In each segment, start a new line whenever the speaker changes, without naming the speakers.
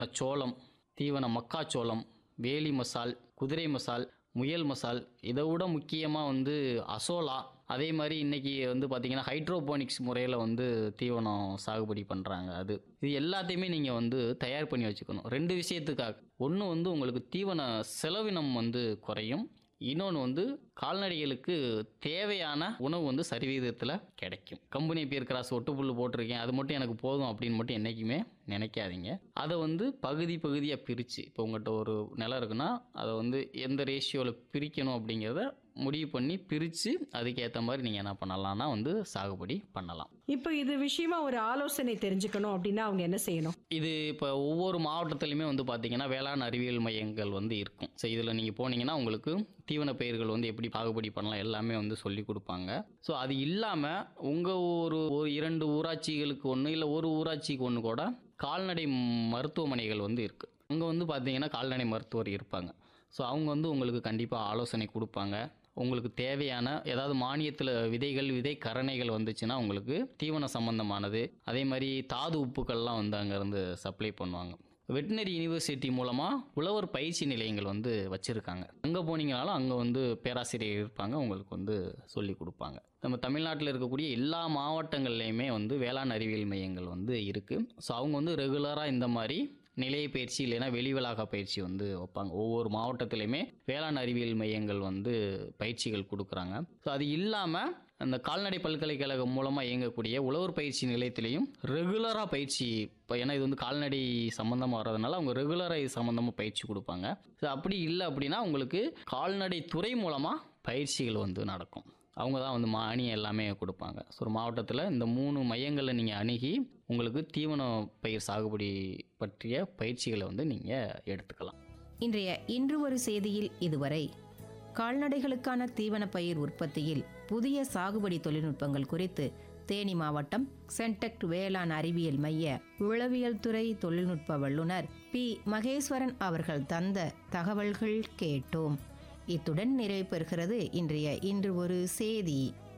சோளம் தீவன மக்காச்சோளம் வேலி மசால் குதிரை மசால் முயல் மசால் இதை விட முக்கியமாக வந்து அசோலா அதே மாதிரி இன்றைக்கி வந்து பார்த்திங்கன்னா ஹைட்ரோபோனிக்ஸ் முறையில் வந்து தீவனம் சாகுபடி பண்ணுறாங்க அது இது எல்லாத்தையுமே நீங்கள் வந்து தயார் பண்ணி வச்சுக்கணும் ரெண்டு விஷயத்துக்காக ஒன்று வந்து உங்களுக்கு தீவன செலவினம் வந்து குறையும் இன்னொன்று வந்து கால்நடைகளுக்கு தேவையான உணவு வந்து சரிவிகிதத்தில் கிடைக்கும் கம்பெனி பேர் கிராஸ் ஒட்டு புல்லு போட்டிருக்கேன் அது மட்டும் எனக்கு போதும் அப்படின்னு மட்டும் என்றைக்குமே நினைக்காதீங்க அதை வந்து பகுதி பகுதியாக பிரித்து இப்போ உங்கள்கிட்ட ஒரு நிலம் இருக்குன்னா அதை வந்து எந்த ரேஷியோவில் பிரிக்கணும் அப்படிங்கிறத முடிவு பண்ணி பிரித்து அதுக்கேற்ற மாதிரி நீங்கள் என்ன பண்ணலாம்னா வந்து சாகுபடி பண்ணலாம்
இப்போ இது விஷயமா ஒரு ஆலோசனை தெரிஞ்சுக்கணும் அப்படின்னா அவங்க என்ன செய்யணும்
இது இப்போ ஒவ்வொரு மாவட்டத்துலையுமே வந்து பார்த்தீங்கன்னா வேளாண் அறிவியல் மையங்கள் வந்து இருக்கும் ஸோ இதில் நீங்கள் போனீங்கன்னா உங்களுக்கு தீவன பயிர்கள் வந்து எப்படி சாகுபடி பண்ணலாம் எல்லாமே வந்து சொல்லி கொடுப்பாங்க ஸோ அது இல்லாமல் உங்கள் ஒரு ஒரு இரண்டு ஊராட்சிகளுக்கு ஒன்று இல்லை ஒரு ஊராட்சிக்கு ஒன்று கூட கால்நடை மருத்துவமனைகள் வந்து இருக்குது அங்கே வந்து பார்த்தீங்கன்னா கால்நடை மருத்துவர் இருப்பாங்க ஸோ அவங்க வந்து உங்களுக்கு கண்டிப்பாக ஆலோசனை கொடுப்பாங்க உங்களுக்கு தேவையான ஏதாவது மானியத்தில் விதைகள் விதை கரணைகள் வந்துச்சுன்னா உங்களுக்கு தீவன சம்பந்தமானது அதே மாதிரி தாது உப்புக்கள்லாம் வந்து அங்கேருந்து சப்ளை பண்ணுவாங்க வெட்டினரி யூனிவர்சிட்டி மூலமாக உழவர் பயிற்சி நிலையங்கள் வந்து வச்சுருக்காங்க அங்கே போனீங்கனாலும் அங்கே வந்து பேராசிரியர் இருப்பாங்க உங்களுக்கு வந்து சொல்லி கொடுப்பாங்க நம்ம தமிழ்நாட்டில் இருக்கக்கூடிய எல்லா மாவட்டங்கள்லையுமே வந்து வேளாண் அறிவியல் மையங்கள் வந்து இருக்குது ஸோ அவங்க வந்து ரெகுலராக இந்த மாதிரி நிலைய பயிற்சி இல்லைன்னா வெளிவளாக பயிற்சி வந்து வைப்பாங்க ஒவ்வொரு மாவட்டத்திலையுமே வேளாண் அறிவியல் மையங்கள் வந்து பயிற்சிகள் கொடுக்குறாங்க ஸோ அது இல்லாமல் அந்த கால்நடை பல்கலைக்கழகம் மூலமாக இயங்கக்கூடிய உழவர் பயிற்சி நிலையத்திலையும் ரெகுலராக பயிற்சி இப்போ ஏன்னா இது வந்து கால்நடை சம்மந்தமாக வர்றதுனால அவங்க ரெகுலராக இது சம்மந்தமாக பயிற்சி கொடுப்பாங்க ஸோ அப்படி இல்லை அப்படின்னா உங்களுக்கு கால்நடை துறை மூலமாக பயிற்சிகள் வந்து நடக்கும் அவங்க தான் வந்து மானியம் எல்லாமே கொடுப்பாங்க ஸோ ஒரு மாவட்டத்தில் இந்த மூணு மையங்களில் நீங்கள் அணுகி உங்களுக்கு தீவன பயிர் சாகுபடி பற்றிய பயிற்சிகளை வந்து நீங்கள் எடுத்துக்கலாம்
இன்றைய இன்று ஒரு செய்தியில் இதுவரை கால்நடைகளுக்கான தீவன பயிர் உற்பத்தியில் புதிய சாகுபடி தொழில்நுட்பங்கள் குறித்து தேனி மாவட்டம் சென்டெக்ட் வேளாண் அறிவியல் மைய உளவியல் துறை தொழில்நுட்ப வல்லுநர் பி மகேஸ்வரன் அவர்கள் தந்த தகவல்கள் கேட்டோம் இத்துடன் நிறைவு பெறுகிறது இன்றைய இன்று ஒரு செய்தி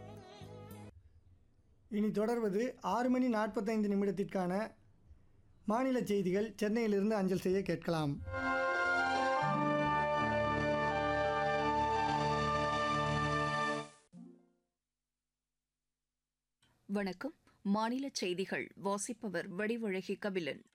இனி தொடர்வது ஆறு மணி நாற்பத்தைந்து நிமிடத்திற்கான மாநில செய்திகள் சென்னையிலிருந்து அஞ்சல் செய்ய கேட்கலாம்
வணக்கம் மாநில செய்திகள் வாசிப்பவர் வடிவழகி கபிலன்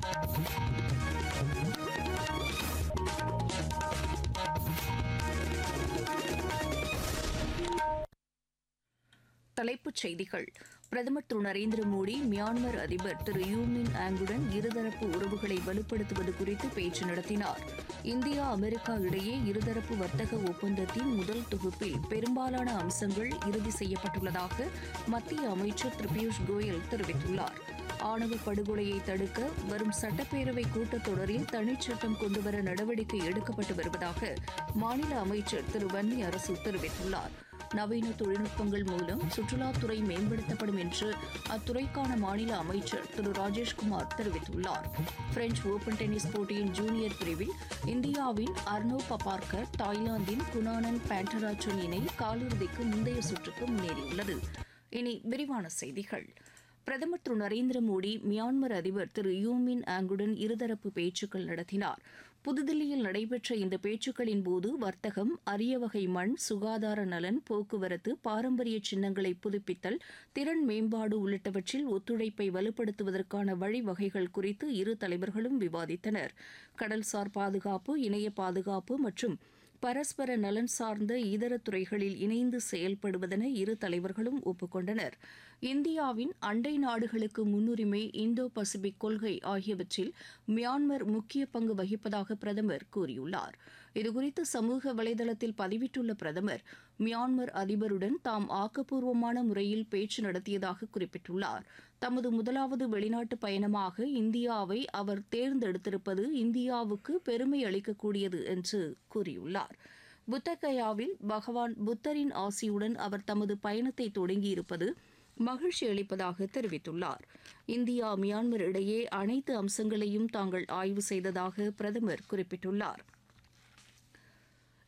தலைப்புச் செய்திகள் பிரதமர் திரு நரேந்திர மோடி மியான்மர் அதிபர் திரு யூமின் ஆங்குடன் இருதரப்பு உறவுகளை வலுப்படுத்துவது குறித்து பேச்சு நடத்தினார் இந்தியா அமெரிக்கா இடையே இருதரப்பு வர்த்தக ஒப்பந்தத்தின் முதல் தொகுப்பில் பெரும்பாலான அம்சங்கள் இறுதி செய்யப்பட்டுள்ளதாக மத்திய அமைச்சர் திரு பியூஷ் கோயல் தெரிவித்துள்ளார் ஆணவ படுகொலையை தடுக்க வரும் சட்டப்பேரவை கூட்டத்தொடரில் தனிச்சட்டம் கொண்டுவர நடவடிக்கை எடுக்கப்பட்டு வருவதாக மாநில அமைச்சர் திரு வன்னி அரசு தெரிவித்துள்ளார் நவீன தொழில்நுட்பங்கள் மூலம் சுற்றுலாத்துறை மேம்படுத்தப்படும் என்று அத்துறைக்கான மாநில அமைச்சர் திரு ராஜேஷ்குமார் தெரிவித்துள்ளார் பிரெஞ்ச் ஓபன் டென்னிஸ் போட்டியின் ஜூனியர் பிரிவில் இந்தியாவின் அர்னோ பபார்கர் தாய்லாந்தின் குணானன் பேண்டராச்சன் இணை காலிறுதிக்கு முந்தைய சுற்றுக்கு முன்னேறியுள்ளது இனி விரிவான செய்திகள் பிரதமர் திரு நரேந்திர மோடி மியான்மர் அதிபர் திரு யூமின் ஆங்குடன் இருதரப்பு பேச்சுக்கள் நடத்தினார் புதுதில்லியில் நடைபெற்ற இந்த பேச்சுக்களின் போது வர்த்தகம் அரிய வகை மண் சுகாதார நலன் போக்குவரத்து பாரம்பரிய சின்னங்களை புதுப்பித்தல் திறன் மேம்பாடு உள்ளிட்டவற்றில் ஒத்துழைப்பை வலுப்படுத்துவதற்கான வழிவகைகள் குறித்து இரு தலைவர்களும் விவாதித்தனர் கடல்சார் பாதுகாப்பு இணைய பாதுகாப்பு மற்றும் பரஸ்பர நலன் சார்ந்த இதர துறைகளில் இணைந்து செயல்படுவதென இரு தலைவர்களும் ஒப்புக்கொண்டனர் இந்தியாவின் அண்டை நாடுகளுக்கு முன்னுரிமை இந்தோ பசிபிக் கொள்கை ஆகியவற்றில் மியான்மர் முக்கிய பங்கு வகிப்பதாக பிரதமர் கூறியுள்ளார் இதுகுறித்து சமூக வலைதளத்தில் பதிவிட்டுள்ள பிரதமர் மியான்மர் அதிபருடன் தாம் ஆக்கப்பூர்வமான முறையில் பேச்சு நடத்தியதாக குறிப்பிட்டுள்ளார் தமது முதலாவது வெளிநாட்டு பயணமாக இந்தியாவை அவர் தேர்ந்தெடுத்திருப்பது இந்தியாவுக்கு பெருமை அளிக்கக்கூடியது என்று கூறியுள்ளார் புத்தகயாவில் பகவான் புத்தரின் ஆசியுடன் அவர் தமது பயணத்தை தொடங்கியிருப்பது மகிழ்ச்சி அளிப்பதாக தெரிவித்துள்ளார் இந்தியா மியான்மர் இடையே அனைத்து அம்சங்களையும் தாங்கள் ஆய்வு செய்ததாக பிரதமர் குறிப்பிட்டுள்ளார்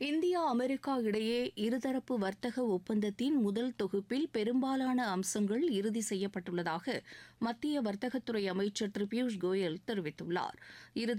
இந்தியா அமெரிக்கா இடையே இருதரப்பு வர்த்தக ஒப்பந்தத்தின் முதல் தொகுப்பில் பெரும்பாலான அம்சங்கள் இறுதி செய்யப்பட்டுள்ளதாக மத்திய வர்த்தகத்துறை அமைச்சர் திரு பியூஷ் கோயல் தெரிவித்துள்ளார்